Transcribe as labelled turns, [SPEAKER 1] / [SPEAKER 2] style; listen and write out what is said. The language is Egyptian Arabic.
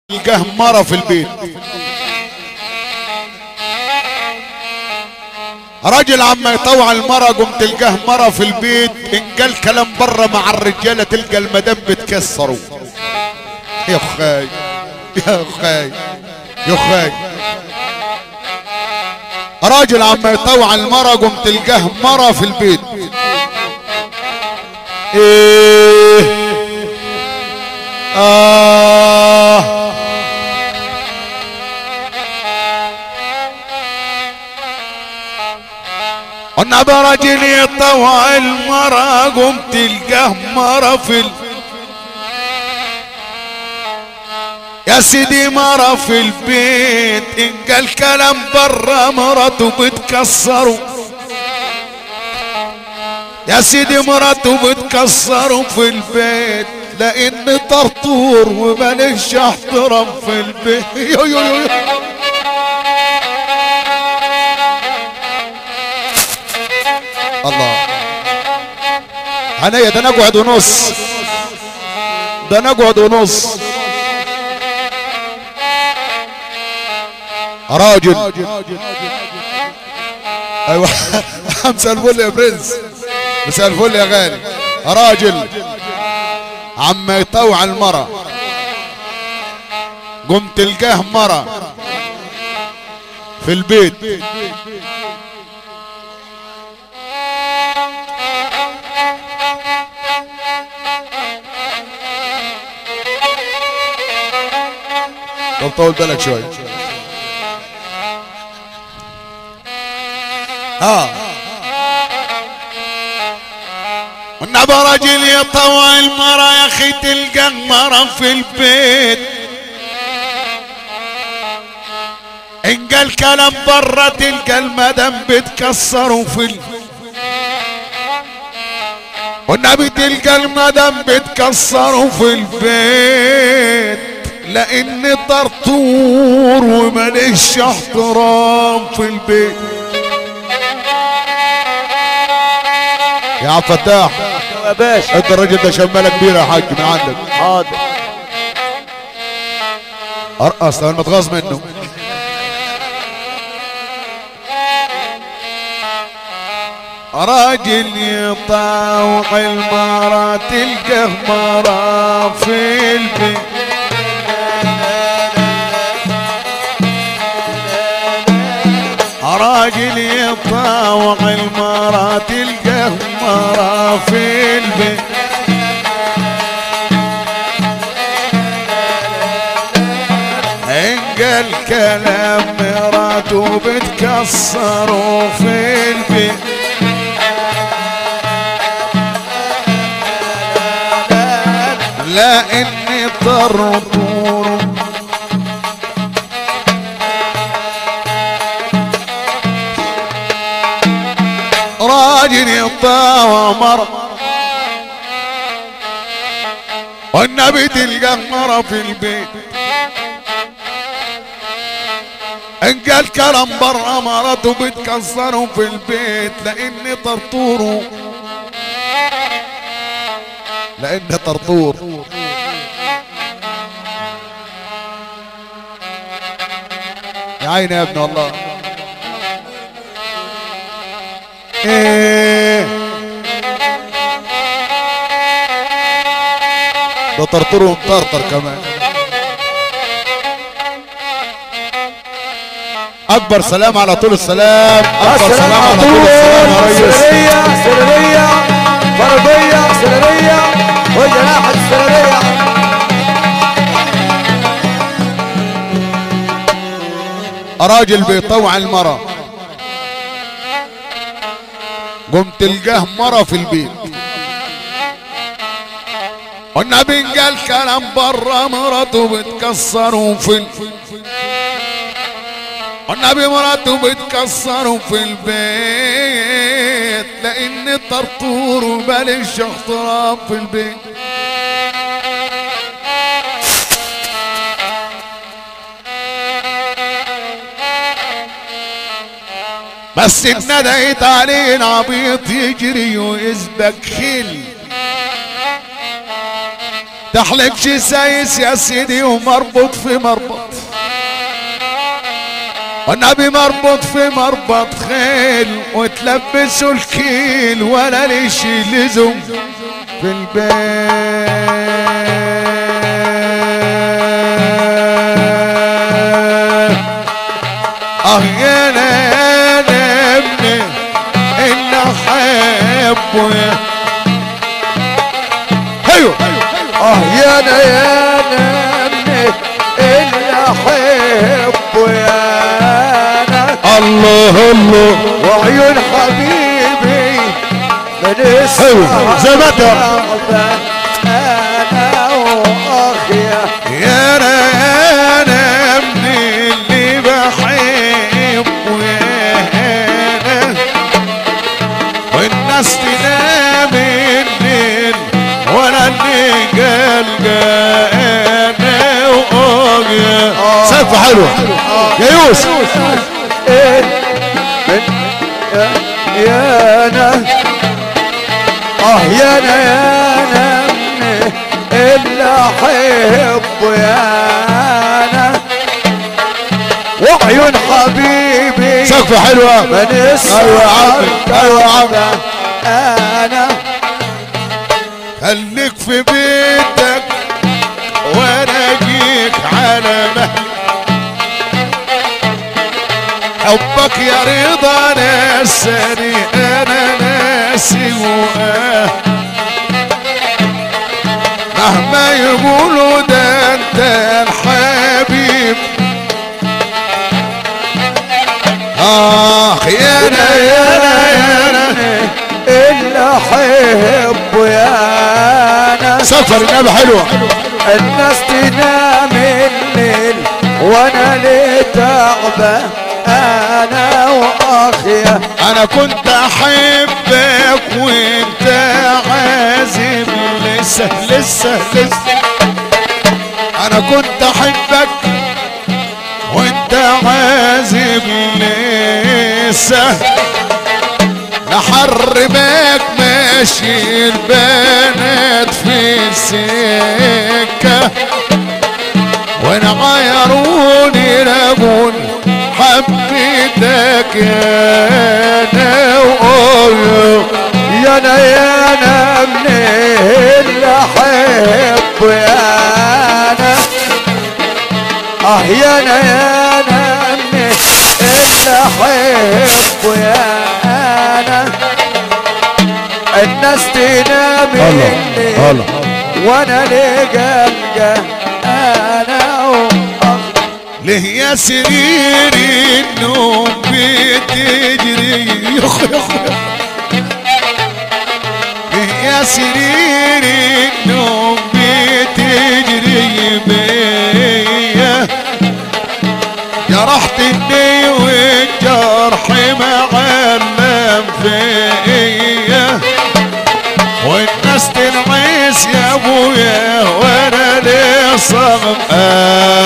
[SPEAKER 1] تلقاه مرة في البيت راجل عما يطوع المرة قم تلقاه مرة في البيت ان قال كلام برا مع الرجالة تلقى المدام بتكسروا يا خاي يا خاي يا خاي راجل عما يطوع المرة قم تلقاه مرة في البيت ايه آه والنبي راجل يطوع المرة قم تلقاه مرة في ال... يا سيدي مرة في البيت إن قال كلام برا مرته بتكسره يا سيدي مرته بتكسره في البيت لأن طرطور ومالكش احترام في البيت يو يو يو يو. الله عينيا ده نقعد ونص ده نقعد ونص راجل ايوه مساء الفل يا برنس مساء الفل يا غالي راجل عم يطوع المرة قم تلقاه مرة في البيت طب طول بالك شوي ها والنبى راجل يطوع المرة يا اخي تلقى المرة في البيت ان قال كلام برا تلقى المدام بتكسروا في ال... والنبي تلقى المدام بتكسروا في البيت لان طرطور وماليش احترام في البيت يا عبد الفتاح
[SPEAKER 2] يا باشا
[SPEAKER 1] انت الراجل ده شماله كبيره يا حاج من عندك
[SPEAKER 2] حاضر
[SPEAKER 1] ارقص انا متغاظ منه راجل يطاوع المرة تلقاه مرة في البيت راجل يطاوع المرة تلقاه مرة في البيت ان قال كلام مراته بتكسره في البيت لا اني طرطور راجل يطاوى مر والنبي تلقى مرة في البيت ان قال كلام برا مرته بتكسره في البيت لاني طرطور لاني طرطور يا عيني يا ابن الله ايه ده طرطور ومطرطر كمان اكبر سلام على طول السلام اكبر
[SPEAKER 2] السلام
[SPEAKER 1] سلام على
[SPEAKER 2] على
[SPEAKER 1] طول السلام يا
[SPEAKER 2] طول
[SPEAKER 1] ريس
[SPEAKER 2] سرية سرية فرضية سرية وجناح السرية
[SPEAKER 1] راجل بيطوع المرة قم تلقاه مرة في البيت والنبي قال كلام برا مرته بتكسروا في ال... والنبي مراته بتكسروا في البيت لان طرطور ومالش احترام في البيت بس اتندهت عليه عبيط يجري ويسبك خل تحلفش سايس يا سيدي ومربوط في مربط والنبي مربوط في مربط خيل وتلبسوا الكيل ولا ليش لزم في البيت اه يا انا ابني اللي احبه يا ايوه
[SPEAKER 2] اه يا انا يا انا ابني اللي احبه يا انا
[SPEAKER 1] الله الله
[SPEAKER 2] وعيون حبيبي من
[SPEAKER 1] أيوة، زي ما أنت.
[SPEAKER 2] انا واخيا
[SPEAKER 1] يا انا انا ابني اللي بحبه يا انا والناس تنام الليل ولا اللي قلقان انا واجي سقفة حلوة يا يوسف
[SPEAKER 2] إيه من يا يا انا اه يا انا يا انا ابني اللي احبه يا انا وعيون حبيبي
[SPEAKER 1] سقفة حلوة
[SPEAKER 2] من
[SPEAKER 1] ايوه يا عمي ايوه يا عمي
[SPEAKER 2] انا
[SPEAKER 1] خليك في بيتك وانا اجيك على مهلك حبك يا رضا نساني انا ناسي وآه مهما يقولوا ده انت الحبيب اخ يا انا يا انا يا انا
[SPEAKER 2] اللي احبه يا انا
[SPEAKER 1] سفر النبي حلوه
[SPEAKER 2] الناس تنام الليل وانا ليه تعبان انا واخيا
[SPEAKER 1] انا كنت احبك وانت عازم لسه لسه لسه انا كنت احبك وانت عازم لسه لحرمك ماشي البنات في السكه وانا غيروني لقول حبيتك يا انا وأويو
[SPEAKER 2] يا انا يا انا ابني اللي احبه يا انا اه يا انا يا انا ابني اللي احبه يا انا الناس تنام الليل وانا لقلقه انا وأخ
[SPEAKER 1] ليه يا سريري النوم بتجري يخ يخ يخ. ليه يا سريري النوم بتجري بيا جرحتني والجرح معلم فيا والناس تنعيس يا ابويا وانا ليه صغم